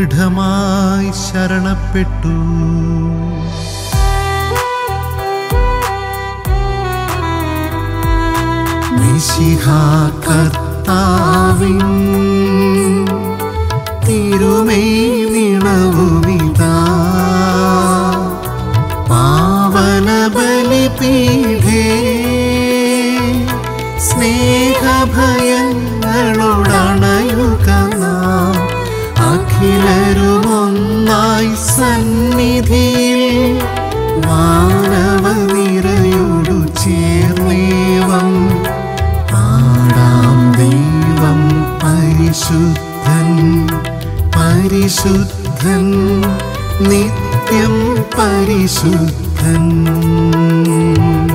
ദൃഢമായി ശരണപ്പെട്ടു മിശിഹാ കർത്താവിൻ തിരുമൈ നിണവുമിതാ പാവന ബലിപീഠേ സ്നേഹഭയങ്ങളോടണയുക നാം അഖിലരുമൊന്നായി സന്നിധിയിൽ മാനവ നിരയോടു ചേർന്നേവം ആടാം ദൈവം പരിശുദ്ധൻ പരിശുദ്ധൻ നിത്യം പരിശുദ്ധൻ